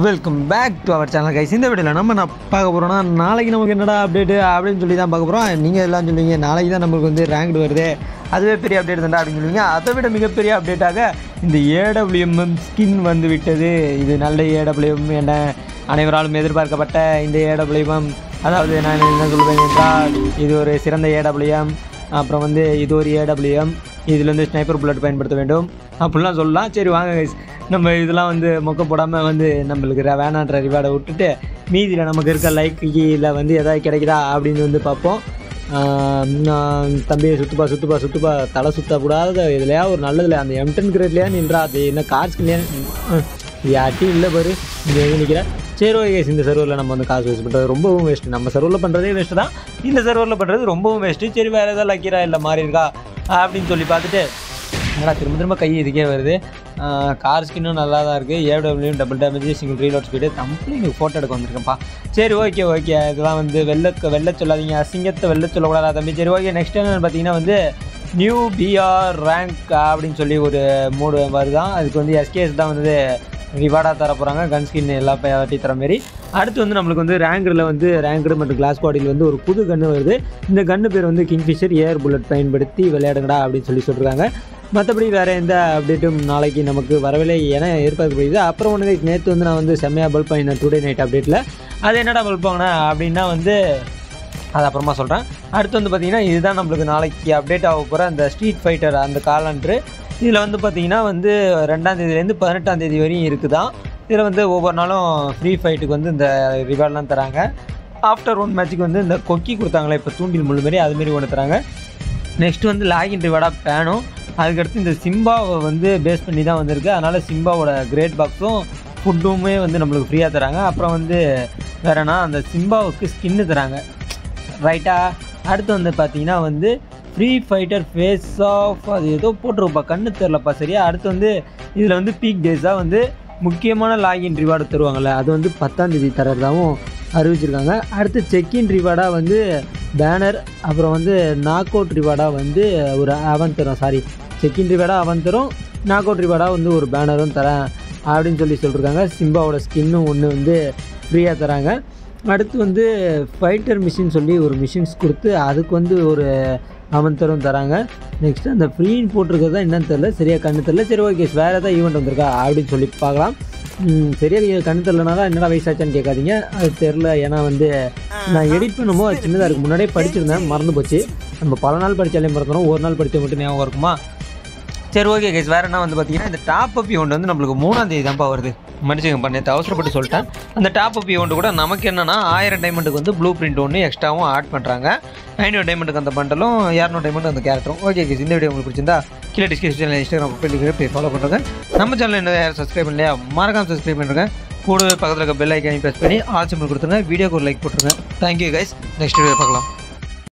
Welcome back to our channel guys இந்த வீடியோவில் நம்ம நான் பார்க்க போகிறோம்னா நாளைக்கு நமக்கு என்னடா அப்டேட்டு அப்படின்னு சொல்லி தான் பார்க்க போகிறோம் நீங்கள் எல்லாம் சொல்லுவீங்க நாளைக்கு தான் நமக்கு வந்து ரேங்க்டு வருது அதுவே பெரிய அப்டேட் தான்டா அப்படின்னு சொல்லுவீங்க அதை விட மிகப்பெரிய அப்டேட்டாக இந்த ஏடபிள்யூஎம் ஸ்கின் வந்து விட்டது இது நல்ல ஏடபிள்யூஎம் என அனைவராலும் எதிர்பார்க்கப்பட்ட இந்த ஏடபிள்யூஎம் அதாவது நான் என்ன சொல்லுவேன் என்றால் இது ஒரு சிறந்த ஏடபிள்யூஎம் அப்புறம் வந்து இது ஒரு ஏடபிள்யூஎம் இதில் வந்து ஸ்னைப்பர் புல்லட் பயன்படுத்த வேண்டும் அப்படிலாம் சொல்லலாம் சரி வாங்க guys. நம்ம இதெல்லாம் வந்து மொக்க போடாமல் வந்து நம்மளுக்கு ர- வேணான்ற ரிவார்டை விட்டுட்டு மீதியில் நமக்கு இருக்க லைக்கில் வந்து எதாவது கிடைக்குதா அப்படின்னு வந்து பார்ப்போம் ஆஹ் நான் தம்பியை சுத்துப்பா சுத்துப்பா சுத்துப்பா தலை சுத்தக்கூடாத இதுலையா ஒரு நல்லதில்ல அந்த எம்டன் கிரேட்லையா நின்றா அது என்ன கார்ஸ்க்குலையா யார்ட்டையும் இல்லை பாரு இங்கே எங்கே நிற்கிறேன் சரி ஓகே இந்த சர்வரில் நம்ம வந்து காசு வேஸ்ட் பண்ணுறது ரொம்பவும் வேஸ்ட்டு நம்ம சர்வரில் பண்ணுறதே வேஸ்ட்டு தான் இந்த சர்வரில் பண்ணுறது ரொம்பவும் வேஸ்ட்டு சரி வேறு ஏதாவது லக்கீரா இல்லை மாறி இருக்கா அப்படின்னு சொல்லி பார்த்துட்டு என்னடா திரும்ப திரும்ப கை இதுக்கே வருது கார் ஸ்கின்னும் நல்லா தான் இருக்குது AW double damage single reload speed தம்பிள் ஃபோட்டோ எடுக்க வந்திருக்கேன்ப்பா சரி ஓகே ஓகே இதெல்லாம் வந்து வெள்ள வெள்ள சொல்லாதீங்க அசிங்கத்தை வெள்ள சொல்லக்கூடாதா தம்பி சரி ஓகே நெக்ஸ்ட் என்னன்னு பார்த்தீங்கன்னா வந்து நியூ பிஆர் ரேங்க் அப்படின்னு சொல்லி ஒரு மூடு வருதான் அதுக்கு வந்து எஸ்கேஎஸ் தான் வந்து ரிவார்டாக தர போகிறாங்க கன் ஸ்கின் எல்லாம் வாட்டி தர மாரி அடுத்து வந்து நம்மளுக்கு வந்து ரேங்கரில் வந்து ரேங்கர் மற்றும் கிளாஸ் பாடியில் வந்து ஒரு புது கன்று வருது இந்த கன்று பேர் வந்து கிங்ஃபிஷர் ஏர் புல்லட் பயன்படுத்தி விளையாடுங்கடா அப்படின்னு சொல்லி சொல்லிருக்காங்க மற்றபடி வேறு எந்த அப்டேட்டும் நாளைக்கு நமக்கு வரவில்லை என எதிர்பார்க்கப்படுது அப்புறம் ஒன்று நேற்று வந்து நான் வந்து செம்மையாக பல்ப் வாங்கினேன் டுடே நைட் அப்டேட்டில் அது என்னடா பல்ப் வாங்கினேன் அப்படின்னா வந்து அது அப்புறமா சொல்கிறேன் அடுத்து வந்து பார்த்திங்கன்னா இதுதான் நம்மளுக்கு நாளைக்கு அப்டேட் ஆக போகிற அந்த ஸ்ட்ரீட் ஃபைட்டர் அந்த காலண்ட்ரு இதில் வந்து பார்த்திங்கன்னா வந்து ரெண்டாம் தேதியிலேருந்து பதினெட்டாம் தேதி வரையும் இருக்குதான் இதில் வந்து ஒவ்வொரு நாளும் ஃப்ரீ ஃபைட்டுக்கு வந்து இந்த ரிவார்ட்லாம் தராங்க ஆஃப்டர் ஒன் மேட்ச்சுக்கு வந்து இந்த கொக்கி கொடுத்தாங்களே இப்போ தூண்டில் முள்ளு மாரி அதுமாரி ஒன்று தராங்க நெக்ஸ்ட் வந்து லாகின் ரிவார்டாக பேனும் அதுக்கடுத்து இந்த சிம்பாவை வந்து பேஸ் பண்ணி தான் வந்திருக்கு அதனால் சிம்பாவோட கிரேட் பாக்ஸும் ஃபுட்டுமே வந்து நம்மளுக்கு ஃப்ரீயாக தராங்க அப்புறம் வந்து வேறனா அந்த சிம்பாவுக்கு ஸ்கின்னு தராங்க ரைட்டா அடுத்து வந்து பார்த்தீங்கன்னா வந்து ஃப்ரீ ஃபைட்டர் ஃபேஸ் ஆஃப் அது ஏதோ போட்டிருப்பா கண்ணு தெரிலப்பா சரியா அடுத்து வந்து இதில் வந்து பீக் டேஸாக வந்து முக்கியமான லாகின் ரிவார்டு தருவாங்கள்ல அது வந்து பத்தாம் தேதி தரதாகவும் அறிவிச்சிருக்காங்க அடுத்து செக்இன் ரிவார்டாக வந்து பேனர் அப்புறம் வந்து நாக் அவுட் ரிவார்டாக வந்து ஒரு அவன் தரும் சாரி செக்இன் ரிவார்டாக அவன் தரும் நாக் அவுட் ரிவார்டாக வந்து ஒரு பேனரும் தரேன் அப்படின்னு சொல்லி சொல்லியிருக்காங்க சிம்பாவோட ஸ்கின்னும் ஒன்று வந்து ஃப்ரீயாக தராங்க அடுத்து வந்து ஃபைட்டர் மிஷின் சொல்லி ஒரு மிஷின்ஸ் கொடுத்து அதுக்கு வந்து ஒரு அமர்த்தரும் தராங்க நெக்ஸ்ட் அந்த ஃப்ரீன்னு போட்டிருக்கிறது தான் என்னன்னு தெரில சரியாக கண்ணு தெரில சரி ஓகே வேறு ஏதாவது ஈவெண்ட் வந்திருக்கா அப்படின்னு சொல்லி பார்க்கலாம் ம், சரியா நீங்கள் கண்ணு தெரிலனா தான் என்னடா வயசாச்சான்னு கேட்காதீங்க அது தெரில ஏன்னா வந்து நான் எடிட் பண்ணுமோ அது சின்னதாக இருக்கு முன்னாடியே படிச்சிருந்தேன் மறந்து போச்சு நம்ம பல நாள் படித்தாலே மறந்துடும் ஒரு நாள் படித்த மட்டும் ஞாபகம் இருக்குமா சரி ஓகே கைஸ் வேறு என்ன வந்து பார்த்தீங்கன்னா இந்த டாப் அப் ஈவெண்ட் வந்து நம்மளுக்கு மூணாம் தேதி தான்ப்பா வருது மன்னிச்சுங்க பண்ணி அவசரப்பட்டு சொல்லிட்டேன் அந்த டாப் அப் ஈவெண்ட் கூட நமக்கு என்னன்னா ஆயிரம் டைமண்டுக்கு வந்து ப்ளூ பிரிண்ட் ஒன்று எக்ஸ்ட்ராவும் ஆட் பண்ணுறாங்க ஐநூறு டைமண்டுக்கு அந்த பண்டலும் இரநூறு டைமண்ட் அந்த கேரக்டரும் ஓகே கைஸ் இந்த வீடியோ உங்களுக்கு பிடிச்சிருந்தா கீழே டிஸ்கிரிப்ஷனில் இன்ஸ்டாகிராம் ப்ரொஃபைல் போய் ஃபாலோ பண்ணுறேங்க நம்ம சேனல் என்ன யாரும் சப்ஸ்கிரைப் பண்ணலையா மறக்காம சப்ஸ்கிரைப் பண்ணுறேங்க கூடவே பக்கத்தில் இருக்க பெல் ஐக்கானி ப்ரெஸ் பண்ணி ஆல் சிம்பிள் கொடுத்துருங்க வீடியோக்கு ஒரு லைக் போட்டுருங்க தேங்க்யூ கைஸ் நெக்ஸ்ட் வீடியோ பார்க்கலாம்